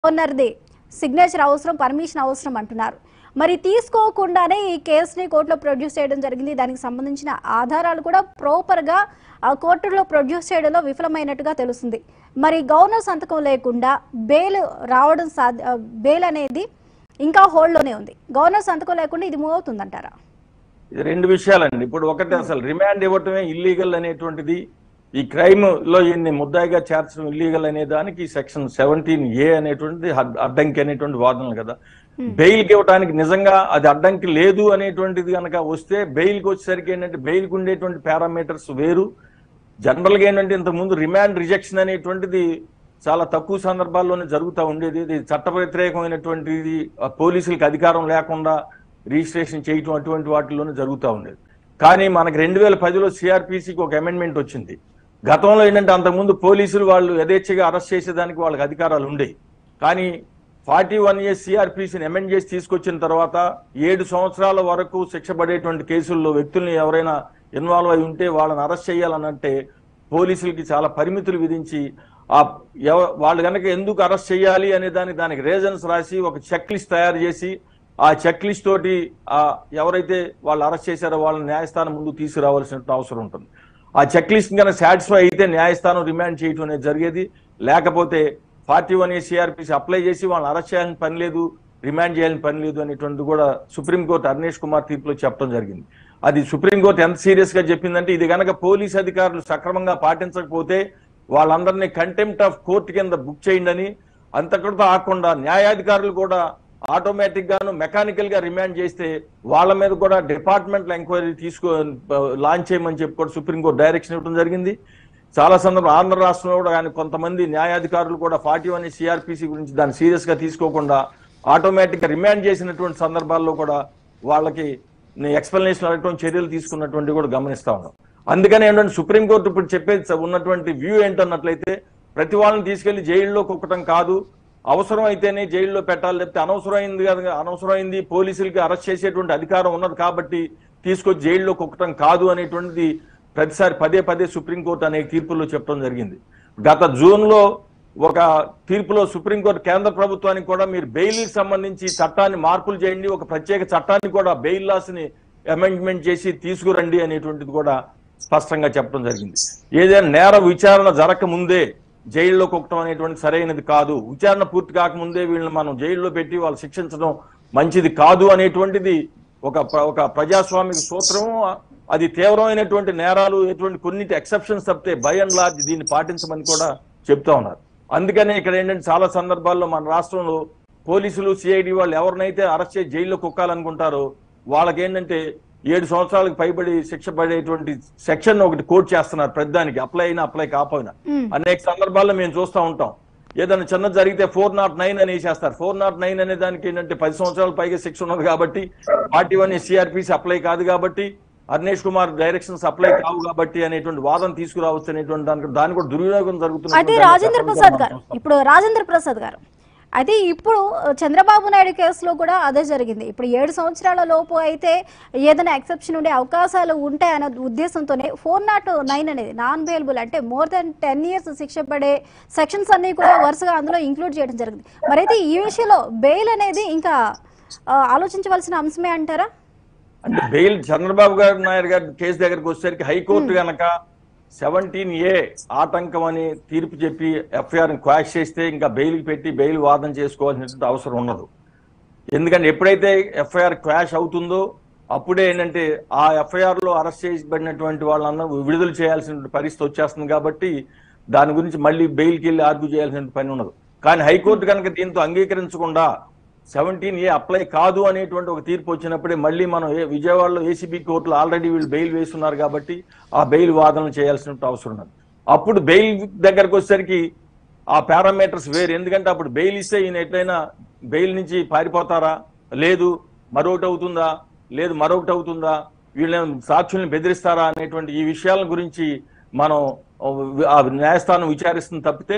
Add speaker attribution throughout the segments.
Speaker 1: గవర్నర్ది signature అవసరం permission అవసరం అంటున్నారు మరి తీసుకోకుండానే ఈ కేసుని కోర్టులో ప్రొడ్యూస్ చేయడం జరిగింది దానికి సంబంధించిన ఆధారాలు కూడా ప్రాపర్గా ఆ కోర్టులో ప్రొడ్యూస్ చేయడంలో విఫలమైనట్టుగా తెలుస్తుంది మరి గవర్నర్ సంతకం లేకుండా బెయిల్ రావడం సాధ్య బెయిల్ అనేది ఇంకా హోల్డ్లోనే ఉంది గవర్నర్ సంతకం లేకుండా ఇది మూవ్ అవుతుందంటారా
Speaker 2: ఇది రెండు విషయాలండి ఇప్పుడు ఒకటి అసలు రిమాండ్ ఇవ్వటమే ఇల్లీగల్ అనేటువంటిది ఈ క్రైమ్ లో ఈయన్ని ముద్దాయిగా చేర్చడం ఇల్లీగల్ అనే దానికి సెక్షన్ సెవెంటీన్ ఏ అనేటువంటిది అడ్- అడ్డంకి అనేటువంటి వాదనలు కదా బెయిల్ కి ఇవ్వడానికి నిజంగా అది అడ్డంకి లేదు అనేటువంటిది కనుక వస్తే బెయిల్ కి వచ్చేసరికి ఏంటంటే బెయిల్ కి ఉండేటువంటి పారామీటర్స్ వేరు జనరల్ గా ఏంటంటే ఇంతకు ముందు రిమాండ్ రిజెక్షన్ అనేటువంటిది చాలా తక్కువ సందర్భాల్లోనే జరుగుతూ ఉండేది ఇది చట్ట వ్యతిరేకమైనటువంటిది ఆ పోలీసులకు అధికారం లేకుండా రిజిస్ట్రేషన్ చేయటం అటువంటి వాటిల్లోనే జరుగుతూ ఉండేది కానీ మనకి రెండు వేల పదిలో సిఆర్పిసికి ఒక అమెండ్మెంట్ వచ్చింది గతంలో ఏంటంటే అంతకుముందు పోలీసులు వాళ్ళు యథేచ్ఛగా అరెస్ట్ చేసేదానికి వాళ్ళకి అధికారాలు ఉండేవి కానీ ఫార్టీ వన్ ఇయర్స్ సిఆర్పిసిని అమెండ్ చేసి తీసుకొచ్చిన తర్వాత ఏడు సంవత్సరాల వరకు శిక్ష పడేటువంటి కేసుల్లో వ్యక్తుల్ని ఎవరైనా ఇన్వాల్వ్ అయి ఉంటే వాళ్ళని అరెస్ట్ చేయాలనంటే పోలీసులకి చాలా పరిమితులు విధించి ఆ ఎవ- వాళ్ళు కనుక ఎందుకు అరెస్ట్ చేయాలి అనే దానికి దానికి రీజన్స్ రాసి ఒక చెక్ లిస్ట్ తయారు చేసి ఆ చెక్ లిస్ట్ తోటి ఆ ఎవరైతే వాళ్ళు అరెస్ట్ చేశారో వాళ్ళని న్యాయస్థానం ముందు తీసుకురావాల్సిన అవసరం ఉంటుంది ఆ చెక్ లిస్ట్ కనుక సాటిస్ఫై అయితే న్యాయస్థానం రిమాండ్ చేయటం అనేది జరిగేది లేకపోతే ఫార్టీ వన్ ఏ సిఆర్పిసి అప్లై చేసి వాళ్ళని అరెస్ట్ చేయాలని పని లేదు రిమాండ్ చేయాలని పని లేదు అనేటువంటిది కూడా సుప్రీంకోర్టు అర్నేష్ కుమార్ తీర్పులో చెప్పడం జరిగింది అది సుప్రీంకోర్టు ఎంత సీరియస్ గా చెప్పిందంటే ఇది గనక పోలీస్ అధికారులు సక్రమంగా పాటించకపోతే వాళ్ళందరినీ కంటెంప్ట్ ఆఫ్ కోర్టు కింద బుక్ చేయండి అని అంతటితో ఆకుండా న్యాయాధికారులు కూడా ఆటోమేటిక్ గాను మెకానికల్ గా రిమాండ్ చేస్తే వాళ్ళ మీద కూడా డిపార్ట్మెంట్ ఎంక్వైరీ తీసుకో లాంచ్ చేయమని చెప్పి కూడా సుప్రీంకోర్టు డైరెక్షన్ ఇవ్వడం జరిగింది చాలా సందర్భం ఆంధ్ర రాష్ట్రంలో కూడా కానీ కొంతమంది న్యాయాధికారులు కూడా ఫార్టీ వన్ సిఆర్పిసి గురించి దాన్ని సీరియస్ గా తీసుకోకుండా ఆటోమేటిక్ గా రిమాండ్ చేసినటువంటి సందర్భాల్లో కూడా వాళ్ళకి ఎక్స్ప్లెనేషన్ అడగడం చర్యలు తీసుకున్నటువంటి కూడా గమనిస్తా ఉన్నాం అందుకని ఏంటంటే సుప్రీంకోర్టు ఇప్పుడు చెప్పేది స- ఉన్నటువంటి వ్యూ ఏంటన్నట్లయితే ప్రతి వాళ్ళని తీసుకెళ్లి జైల్లో కుక్కటం కాదు అవసరం అయితేనే జైల్లో పెట్టాలి లేకపోతే అనవసరమైంది కదా అనవసరమైంది పోలీసులకి అరెస్ట్ చేసేటువంటి అధికారం ఉన్నది కాబట్టి తీసుకొచ్చి జైల్లో కుక్కటం కాదు అనేటువంటిది ప్రతిసారి పదే పదే సుప్రీంకోర్టు అనే తీర్పుల్లో చెప్పడం జరిగింది గత జూన్ లో ఒక తీర్పులో సుప్రీంకోర్టు కేంద్ర ప్రభుత్వానికి కూడా మీరు బెయిల్ సంబంధించి చట్టాన్ని మార్పులు చేయండి ఒక ప్రత్యేక చట్టాన్ని కూడా బెయిల్ లాస్ ని అమెండ్మెంట్ చేసి తీసుకురండి అనేటువంటిది కూడా స్పష్టంగా చెప్పడం జరిగింది ఏదైనా నేర విచారణ జరగక ముందే జైల్లో కుక్కటం అనేటువంటి సరైనది కాదు విచారణ పూర్తి కాకముందే వీళ్ళని మనం జైల్లో పెట్టి వాళ్ళు శిక్షించడం మంచిది కాదు అనేటువంటిది ఒక ప్ర- ఒక ప్రజాస్వామిక సూత్రం అది తీవ్రమైనటువంటి నేరాలు ఎటువంటి కొన్నిటి ఎక్సెప్షన్స్ తప్పితే బై అండ్ లార్జ్ దీన్ని పాటించమని కూడా చెప్తా ఉన్నారు అందుకనే ఇక్కడ ఏంటంటే చాలా సందర్భాల్లో మన రాష్ట్రంలో పోలీసులు సిఐడి వాళ్ళు ఎవరినైతే అరెస్ట్ చేసి జైల్లో కుక్కాలనుకుంటారో వాళ్ళకి ఏంటంటే ఏడు సంవత్సరాలకు పైబడి శిక్ష పడేటువంటి సెక్షన్ ఒకటి కోట్ చేస్తున్నారు ప్రతిదానికి అప్లై అయినా అప్లై కాకపోయినా
Speaker 1: మ్మ్.
Speaker 2: అనేక సందర్భాల్లో మేము చూస్తూ ఉంటాం ఏదైనా చిన్న జరిగితే ఫోర్ నాట్ నైన్ అని వేసేస్తారు ఫోర్ నాట్ నైన్ అనే దానికి ఏంటంటే పది సంవత్సరాల పైగా శిక్ష ఉన్నది కాబట్టి ఫార్టీ వన్ సిఆర్పిసి అప్లై కాదు కాబట్టి అర్నేష్ కుమార్ డైరెక్షన్స్ అప్లై కావు కాబట్టి అనేటువంటి వాదన తీసుకురావచ్చు అనేటువంటి దానికి దాని కూడా దుర్వినియోగం జరుగుతుంది
Speaker 1: అయితే రాజేంద్ర ప్రసాద్ గారు ఇప్పుడు రాజేంద్ర ప్రసాద్ గారు అయితే ఇప్పుడు చంద్రబాబు నాయుడు కేసులో కూడా అదే జరిగింది ఇప్పుడు ఏడు సంవత్సరాల లోపు అయితే ఏదైనా ఎక్సెప్షన్ ఉండే అవకాశాలు ఉంటాయన్న ఉద్దేశంతోనే ఫోర్ నాట్ నైన్ అనేది నాన్ బెయిలబుల్ అంటే మోర్ దెన్ టెన్ ఇయర్స్ శిక్ష పడే సెక్షన్స్ అన్ని కూడా వరుసగా అందులో ఇంక్లూడ్ చేయడం జరిగింది మరైతే ఈ విషయంలో బెయిల్ అనేది ఇంకా ఆ, ఆలోచించవలసిన అంశమే అంటారా
Speaker 2: అంటే బెయిల్ చంద్రబాబు గారు నాయుడు గారి కేసు దగ్గరికి వచ్చేసరికి హైకోర్టు గనక సెవెంటీన్ ఏ ఆటంకం అని తీర్పు చెప్పి ఎఫ్ఐఆర్ క్వాష్ చేస్తే ఇంకా బెయిల్ పెట్టి బెయిల్ వాదన చేసుకోవాల్సినటువంటి అవసరం ఉండదు ఎందుకంటే ఎప్పుడైతే ఎఫ్ఐఆర్ క్వాష్ అవుతుందో అప్పుడే ఏంటంటే ఆ ఎఫ్ఐఆర్ లో అరెస్ట్ చేయబడినటువంటి వాళ్ళందరూ విడుదల చేయాల్సిన పరిస్థితి వచ్చేస్తుంది కాబట్టి దాని గురించి మళ్ళీ బెయిల్కి వెళ్ళి ఆర్గ్యూ చేయాల్సిన పని ఉండదు కానీ హైకోర్టు కనుక దీంతో అంగీకరించకుండా సెవెంటీన్ ఏ అప్లై కాదు అనేటువంటి ఒక తీర్పు వచ్చినప్పుడే మళ్ళీ మనం ఏ- విజయవాడలో ఏసీబీ కోర్టులో ఆల్రెడీ వీళ్ళు బెయిల్ వేస్తున్నారు కాబట్టి ఆ బెయిల్ వాదన చేయాల్సిన అవసరం ఉన్నది అప్పుడు బెయిల్ దగ్గరకు వచ్చేసరికి ఆ పారామీటర్స్ వేరు ఎందుకంటే అప్పుడు బెయిల్ ఇస్తే ఈయన ఎట్లయినా బెయిల్ నుంచి పారిపోతారా లేదు మరొకటి అవుతుందా లేదు మరొకటి అవుతుందా వీళ్ళని సాక్షుల్ని బెదిరిస్తారా అనేటువంటి ఈ విషయాల గురించి మనం ఆ న్యాయస్థానం విచారిస్తుంది తప్పితే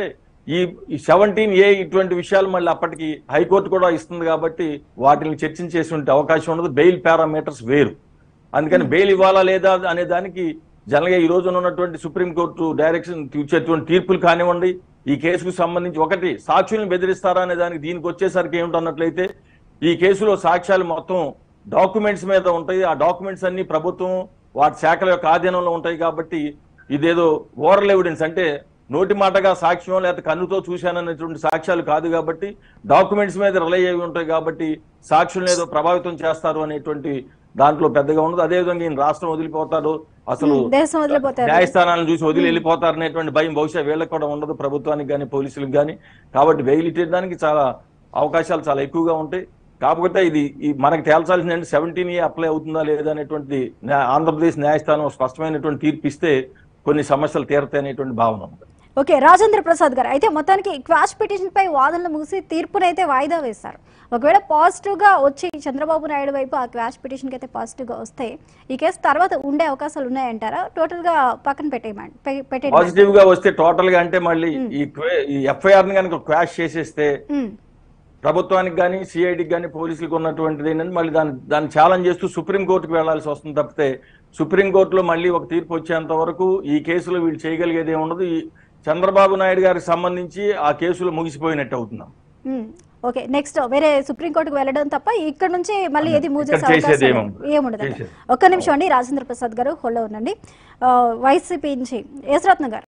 Speaker 2: ఈ సెవెంటీన్ ఏ ఇటువంటి విషయాలు మళ్ళీ అప్పటికి హైకోర్టు కూడా ఇస్తుంది కాబట్టి వాటిని చర్చించేటువంటి అవకాశం ఉండదు బెయిల్ పారామీటర్స్ వేరు అందుకని బెయిల్ ఇవ్వాలా లేదా అనే దానికి జనరల్గా ఈ రోజున ఉన్నటువంటి సుప్రీంకోర్టు డైరెక్షన్ ఇచ్చేటువంటి తీర్పులు కానివ్వండి ఈ కేసుకు సంబంధించి ఒకటి సాక్షుల్ని బెదిరిస్తారా అనే దానికి దీనికి వచ్చేసరికి ఏమిటన్నట్లయితే ఈ కేసులో సాక్ష్యాలు మొత్తం డాక్యుమెంట్స్ మీద ఉంటాయి ఆ డాక్యుమెంట్స్ అన్ని ప్రభుత్వం వాటి శాఖల యొక్క ఆధీనంలో ఉంటాయి కాబట్టి ఇదేదో ఓరల్ ఎవిడెన్స్ అంటే నోటి మాటగా సాక్ష్యం లేకపోతే కన్నుతో చూశాననేటువంటి సాక్ష్యాలు కాదు కాబట్టి డాక్యుమెంట్స్ మీద రిలై అయి ఉంటాయి కాబట్టి సాక్షులను ఏదో ప్రభావితం చేస్తారు అనేటువంటి దాంట్లో పెద్దగా ఉండదు అదేవిధంగా ఈయన రాష్ట్రం వదిలిపోతారు అసలు
Speaker 1: ఉమ్, దేశం వదిలిపోతారు
Speaker 2: న్యాయస్థానాలను చూసి వదిలి వెళ్ళిపోతారు అనేటువంటి భయం బహుశా వీళ్ళకి కూడా ఉండదు ప్రభుత్వానికి కానీ పోలీసులకు కానీ కాబట్టి బెయిల్ ఇచ్చేదానికి చాలా అవకాశాలు చాలా ఎక్కువగా ఉంటాయి కాకపోతే ఇది ఈ మనకు తేల్చాల్సింది అంటే సెవెంటీన్ ఏ అప్లై అవుతుందా లేదా అనేటువంటి న్యా- ఆంధ్రప్రదేశ్ న్యాయస్థానం స్పష్టమైనటువంటి తీర్పు ఇస్తే కొన్ని సమస్యలు తీరతాయి అనేటువంటి భావన ఉంది
Speaker 1: ఓకే రాజేంద్ర ప్రసాద్ గారు అయితే మొత్తానికి క్వాష్ పిటిషన్ పై వాదనలు ముగిసి తీర్పునైతే వాయిదా వేస్తారు ఒకవేళ పాజిటివ్ గా వచ్చి చంద్రబాబు నాయుడు వైపు ఆ క్వాష్ పిటిషన్ కి అయితే పాజిటివ్ గా వస్తే ఈ కేసు తర్వాత ఉండే అవకాశాలు ఉన్నాయంటారా టోటల్ గా పక్కన పెట్టేయమండి పె- పెట్టేయమండి
Speaker 2: పాజిటివ్ గా వస్తే టోటల్ గా అంటే మళ్ళీ ఈ క్వే- ఈ ఎఫ్ఐఆర్ ని కనుక క్వాష్ చేసేస్తే
Speaker 1: ఉమ్,
Speaker 2: ప్రభుత్వానికి కానీ సిఐడికి కానీ పోలీసులకు ఉన్నటువంటిది ఏంటంటే మళ్ళీ దాన్ని దాన్ని ఛాలెంజ్ చేస్తూ సుప్రీం కోర్టుకు వెళ్లాల్సి వస్తుంది తప్పితే సుప్రీం కోర్టులో మళ్ళీ ఒక తీర్పు వచ్చేంత వరకు ఈ కేసులో వీళ్ళు చేయగలిగేది ఏమి ఉండదు ఈ చంద్రబాబు నాయుడు గారికి సంబంధించి ఆ కేసులు ముగిసిపోయినట్టు అవుతున్నాం
Speaker 1: ఉమ్, ఓకే నెక్స్ట్ వేరే సుప్రీంకోర్టుకు వెళ్ళడం తప్ప ఇక్కడ నుంచి మళ్ళీ ఏది మూవ్
Speaker 2: ఇక్కడ
Speaker 1: చేసే
Speaker 2: చేసేది
Speaker 1: అవకాశం
Speaker 2: ఏముండదు.
Speaker 1: ఏముండదు
Speaker 2: చేసేది.
Speaker 1: ఒక్క నిమిషం అండి రాజేంద్ర ప్రసాద్ గారు హోల్లో ఉండండి ఆ, వైసీపీ నుంచి యశ్రత్న గారు